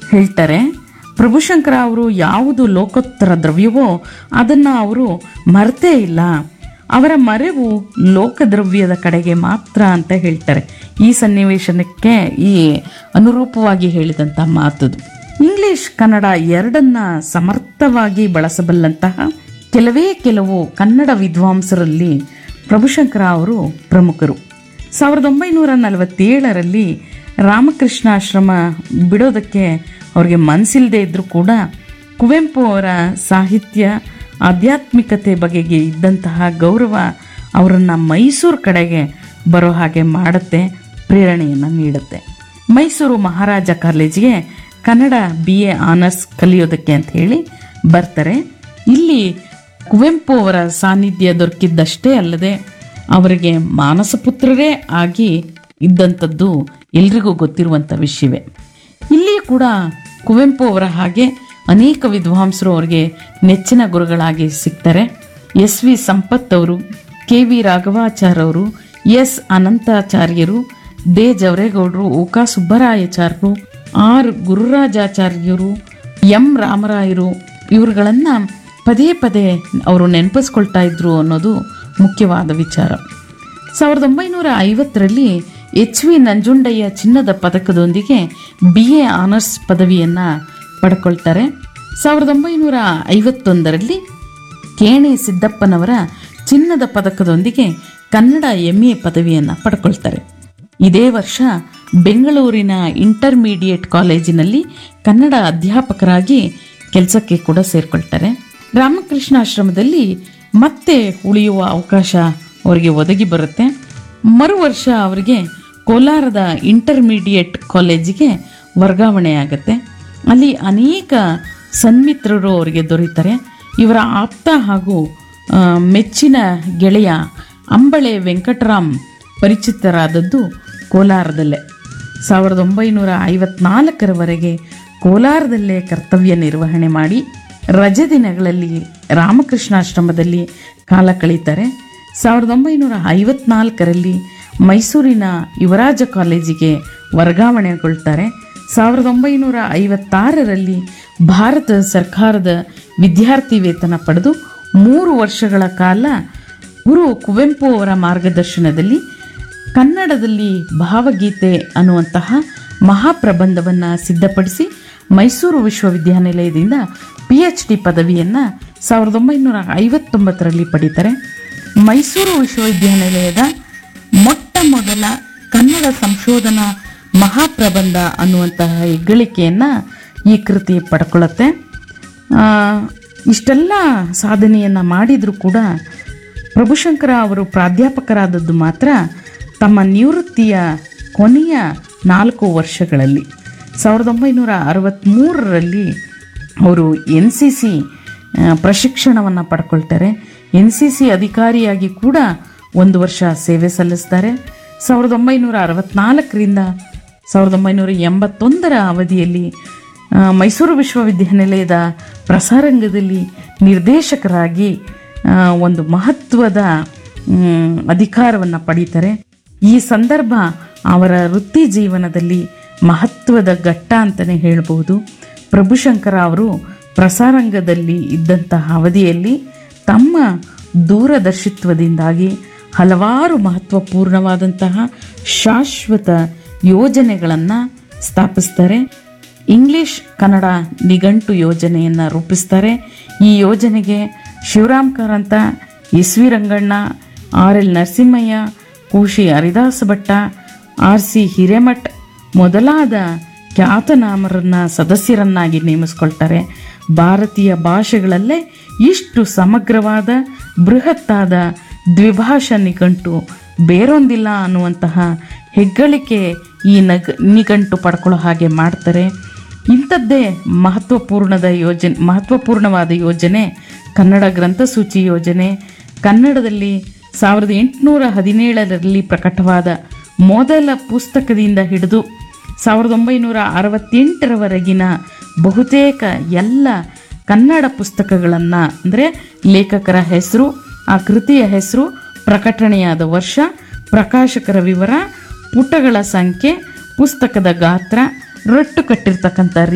ಹೇಳ್ತಾರೆ ಪ್ರಭುಶಂಕರ ಅವರು ಯಾವುದು ಲೋಕೋತ್ತರ ದ್ರವ್ಯವೋ ಅದನ್ನು ಅವರು ಮರೆತೇ ಇಲ್ಲ ಅವರ ಮರೆವು ಲೋಕದ್ರವ್ಯದ ಕಡೆಗೆ ಮಾತ್ರ ಅಂತ ಹೇಳ್ತಾರೆ ಈ ಸನ್ನಿವೇಶನಕ್ಕೆ ಈ ಅನುರೂಪವಾಗಿ ಹೇಳಿದಂಥ ಮಾತದು ಇಂಗ್ಲಿಷ್ ಕನ್ನಡ ಎರಡನ್ನ ಸಮರ್ಥವಾಗಿ ಬಳಸಬಲ್ಲಂತಹ ಕೆಲವೇ ಕೆಲವು ಕನ್ನಡ ವಿದ್ವಾಂಸರಲ್ಲಿ ಪ್ರಭುಶಂಕರ ಅವರು ಪ್ರಮುಖರು ಸಾವಿರದ ಒಂಬೈನೂರ ನಲವತ್ತೇಳರಲ್ಲಿ ರಾಮಕೃಷ್ಣಾಶ್ರಮ ಬಿಡೋದಕ್ಕೆ ಅವ್ರಿಗೆ ಮನಸ್ಸಿಲ್ಲದೆ ಇದ್ದರೂ ಕೂಡ ಕುವೆಂಪು ಅವರ ಸಾಹಿತ್ಯ ಆಧ್ಯಾತ್ಮಿಕತೆ ಬಗೆಗೆ ಇದ್ದಂತಹ ಗೌರವ ಅವರನ್ನು ಮೈಸೂರು ಕಡೆಗೆ ಬರೋ ಹಾಗೆ ಮಾಡುತ್ತೆ ಪ್ರೇರಣೆಯನ್ನು ನೀಡುತ್ತೆ ಮೈಸೂರು ಮಹಾರಾಜ ಕಾಲೇಜಿಗೆ ಕನ್ನಡ ಬಿ ಎ ಆನರ್ಸ್ ಕಲಿಯೋದಕ್ಕೆ ಅಂತ ಹೇಳಿ ಬರ್ತಾರೆ ಇಲ್ಲಿ ಕುವೆಂಪು ಅವರ ಸಾನ್ನಿಧ್ಯ ದೊರಕಿದ್ದಷ್ಟೇ ಅಲ್ಲದೆ ಅವರಿಗೆ ಮಾನಸಪುತ್ರರೇ ಆಗಿ ಇದ್ದಂಥದ್ದು ಎಲ್ರಿಗೂ ಗೊತ್ತಿರುವಂಥ ವಿಷಯವೇ ಇಲ್ಲಿ ಕೂಡ ಕುವೆಂಪು ಅವರ ಹಾಗೆ ಅನೇಕ ವಿದ್ವಾಂಸರು ಅವರಿಗೆ ನೆಚ್ಚಿನ ಗುರುಗಳಾಗಿ ಸಿಗ್ತಾರೆ ಎಸ್ ವಿ ಸಂಪತ್ ಅವರು ಕೆ ವಿ ರಾಘವಾಚಾರ್ ಅವರು ಎಸ್ ಅನಂತಾಚಾರ್ಯರು ದೇ ಜವರೇಗೌಡರು ಓಕಾ ಸುಬ್ಬರಾಯಾಚಾರ್ಯರು ಆರ್ ಗುರುರಾಜಾಚಾರ್ಯರು ಎಂ ರಾಮರಾಯರು ಇವ್ರುಗಳನ್ನ ಪದೇ ಪದೇ ಅವರು ನೆನಪಿಸ್ಕೊಳ್ತಾ ಇದ್ರು ಅನ್ನೋದು ಮುಖ್ಯವಾದ ವಿಚಾರ ಸಾವಿರದ ಒಂಬೈನೂರ ಐವತ್ತರಲ್ಲಿ ಎಚ್ ವಿ ನಂಜುಂಡಯ್ಯ ಚಿನ್ನದ ಪದಕದೊಂದಿಗೆ ಬಿ ಎ ಆನರ್ಸ್ ಪದವಿಯನ್ನು ಪಡ್ಕೊಳ್ತಾರೆ ಸಾವಿರದ ಒಂಬೈನೂರ ಐವತ್ತೊಂದರಲ್ಲಿ ಕೇಣಿ ಸಿದ್ದಪ್ಪನವರ ಚಿನ್ನದ ಪದಕದೊಂದಿಗೆ ಕನ್ನಡ ಎಂ ಎ ಪದವಿಯನ್ನು ಪಡ್ಕೊಳ್ತಾರೆ ಇದೇ ವರ್ಷ ಬೆಂಗಳೂರಿನ ಇಂಟರ್ಮೀಡಿಯೇಟ್ ಕಾಲೇಜಿನಲ್ಲಿ ಕನ್ನಡ ಅಧ್ಯಾಪಕರಾಗಿ ಕೆಲಸಕ್ಕೆ ಕೂಡ ಸೇರ್ಕೊಳ್ತಾರೆ ರಾಮಕೃಷ್ಣಾಶ್ರಮದಲ್ಲಿ ಮತ್ತೆ ಉಳಿಯುವ ಅವಕಾಶ ಅವರಿಗೆ ಒದಗಿ ಬರುತ್ತೆ ಮರು ವರ್ಷ ಅವರಿಗೆ ಕೋಲಾರದ ಇಂಟರ್ಮೀಡಿಯೇಟ್ ಕಾಲೇಜಿಗೆ ವರ್ಗಾವಣೆ ಆಗುತ್ತೆ ಅಲ್ಲಿ ಅನೇಕ ಸನ್ಮಿತ್ರರು ಅವರಿಗೆ ದೊರೀತಾರೆ ಇವರ ಆಪ್ತ ಹಾಗೂ ಆ, ಮೆಚ್ಚಿನ ಗೆಳೆಯ ಅಂಬಳೆ ವೆಂಕಟರಾಮ್ ಪರಿಚಿತರಾದದ್ದು ಕೋಲಾರದಲ್ಲೇ ಸಾವಿರದ ಒಂಬೈನೂರ ಐವತ್ನಾಲ್ಕರವರೆಗೆ ಕೋಲಾರದಲ್ಲೇ ಕರ್ತವ್ಯ ನಿರ್ವಹಣೆ ಮಾಡಿ ರಜೆ ದಿನಗಳಲ್ಲಿ ರಾಮಕೃಷ್ಣಾಶ್ರಮದಲ್ಲಿ ಕಾಲ ಕಳೀತಾರೆ ಸಾವಿರದ ಒಂಬೈನೂರ ಐವತ್ನಾಲ್ಕರಲ್ಲಿ ಮೈಸೂರಿನ ಯುವರಾಜ ಕಾಲೇಜಿಗೆ ವರ್ಗಾವಣೆಗೊಳ್ತಾರೆ ಸಾವಿರದ ಒಂಬೈನೂರ ಐವತ್ತಾರರಲ್ಲಿ ಭಾರತ ಸರ್ಕಾರದ ವಿದ್ಯಾರ್ಥಿ ವೇತನ ಪಡೆದು ಮೂರು ವರ್ಷಗಳ ಕಾಲ ಗುರು ಕುವೆಂಪು ಅವರ ಮಾರ್ಗದರ್ಶನದಲ್ಲಿ ಕನ್ನಡದಲ್ಲಿ ಭಾವಗೀತೆ ಅನ್ನುವಂತಹ ಮಹಾಪ್ರಬಂಧವನ್ನು ಸಿದ್ಧಪಡಿಸಿ ಮೈಸೂರು ವಿಶ್ವವಿದ್ಯಾನಿಲಯದಿಂದ ಪಿ ಎಚ್ ಡಿ ಪದವಿಯನ್ನು ಸಾವಿರದ ಒಂಬೈನೂರ ಐವತ್ತೊಂಬತ್ತರಲ್ಲಿ ಪಡೀತಾರೆ ಮೈಸೂರು ವಿಶ್ವವಿದ್ಯಾನಿಲಯದ ಮೊಟ್ಟ ಮೊದಲ ಕನ್ನಡ ಸಂಶೋಧನಾ ಮಹಾಪ್ರಬಂಧ ಅನ್ನುವಂತಹ ಹೆಗ್ಗಳಿಕೆಯನ್ನು ಈ ಕೃತಿ ಪಡ್ಕೊಳ್ಳುತ್ತೆ ಆ, ಇಷ್ಟೆಲ್ಲ ಸಾಧನೆಯನ್ನು ಮಾಡಿದರೂ ಕೂಡ ಪ್ರಭುಶಂಕರ ಅವರು ಪ್ರಾಧ್ಯಾಪಕರಾದದ್ದು ಮಾತ್ರ ತಮ್ಮ ನಿವೃತ್ತಿಯ ಕೊನೆಯ ನಾಲ್ಕು ವರ್ಷಗಳಲ್ಲಿ ಸಾವಿರದ ಒಂಬೈನೂರ ಅರವತ್ತ್ಮೂರರಲ್ಲಿ ಅವರು ಎನ್ ಸಿ ಸಿ ಪ್ರಶಿಕ್ಷಣವನ್ನು ಪಡ್ಕೊಳ್ತಾರೆ ಎನ್ ಸಿ ಸಿ ಅಧಿಕಾರಿಯಾಗಿ ಕೂಡ ಒಂದು ವರ್ಷ ಸೇವೆ ಸಲ್ಲಿಸ್ತಾರೆ ಸಾವಿರದ ಒಂಬೈನೂರ ಅರವತ್ತ್ನಾಲ್ಕರಿಂದ ಸಾವಿರದ ಒಂಬೈನೂರ ಎಂಬತ್ತೊಂದರ ಅವಧಿಯಲ್ಲಿ ಆ, ಮೈಸೂರು ವಿಶ್ವವಿದ್ಯಾನಿಲಯದ ಪ್ರಸಾರಂಗದಲ್ಲಿ ನಿರ್ದೇಶಕರಾಗಿ ಆ, ಒಂದು ಮಹತ್ವದ ಅಧಿಕಾರವನ್ನು ಪಡೀತಾರೆ ಈ ಸಂದರ್ಭ ಅವರ ವೃತ್ತಿ ಜೀವನದಲ್ಲಿ ಮಹತ್ವದ ಘಟ್ಟ ಅಂತಲೇ ಹೇಳಬಹುದು ಪ್ರಭುಶಂಕರ ಅವರು ಪ್ರಸಾರಂಗದಲ್ಲಿ ಇದ್ದಂತಹ ಅವಧಿಯಲ್ಲಿ ತಮ್ಮ ದೂರದರ್ಶಿತ್ವದಿಂದಾಗಿ ಹಲವಾರು ಮಹತ್ವಪೂರ್ಣವಾದಂತಹ ಶಾಶ್ವತ ಯೋಜನೆಗಳನ್ನು ಸ್ಥಾಪಿಸ್ತಾರೆ ಇಂಗ್ಲಿಷ್ ಕನ್ನಡ ನಿಘಂಟು ಯೋಜನೆಯನ್ನು ರೂಪಿಸ್ತಾರೆ ಈ ಯೋಜನೆಗೆ Shivaram Karanth S V Ranganna R L Narasimhaiah Kushi Haridasa Bhatta R C Hiremath ಮೊದಲಾದ ಖ್ಯಾತನಾಮರನ್ನ ಸದಸ್ಯರನ್ನಾಗಿ ನೇಮಿಸ್ಕೊಳ್ತಾರೆ ಭಾರತೀಯ ಭಾಷೆಗಳಲ್ಲೇ ಇಷ್ಟು ಸಮಗ್ರವಾದ ಬೃಹತ್ತಾದ ದ್ವಿಭಾಷಾ ನಿಘಂಟು ಬೇರೊಂದಿಲ್ಲ ಅನ್ನುವಂತಹ ಹೆಗ್ಗಳಿಕೆ ಈ ನಗ್ ನಿಘಂಟು ಪಡ್ಕೊಳ್ಳೋ ಹಾಗೆ ಮಾಡ್ತಾರೆ ಇಂಥದ್ದೇ ಮಹತ್ವಪೂರ್ಣದ ಯೋಜನೆ ಮಹತ್ವಪೂರ್ಣವಾದ ಯೋಜನೆ ಕನ್ನಡ ಗ್ರಂಥಸೂಚಿ ಯೋಜನೆ ಕನ್ನಡದಲ್ಲಿ ಸಾವಿರದ ಎಂಟುನೂರ ಹದಿನೇಳರಲ್ಲಿ ಪ್ರಕಟವಾದ ಮೊದಲ ಪುಸ್ತಕದಿಂದ ಹಿಡಿದು ಸಾವಿರದ ಒಂಬೈನೂರ ಅರವತ್ತೆಂಟರವರೆಗಿನ ಬಹುತೇಕ ಎಲ್ಲ ಕನ್ನಡ ಪುಸ್ತಕಗಳನ್ನು ಅಂದರೆ ಲೇಖಕರ ಹೆಸರು ಆ ಕೃತಿಯ ಹೆಸರು ಪ್ರಕಟಣೆಯಾದ ವರ್ಷ ಪ್ರಕಾಶಕರ ವಿವರ ಪುಟಗಳ ಸಂಖ್ಯೆ ಪುಸ್ತಕದ ಗಾತ್ರ ರಟ್ಟು ಕಟ್ಟಿರ್ತಕ್ಕಂಥ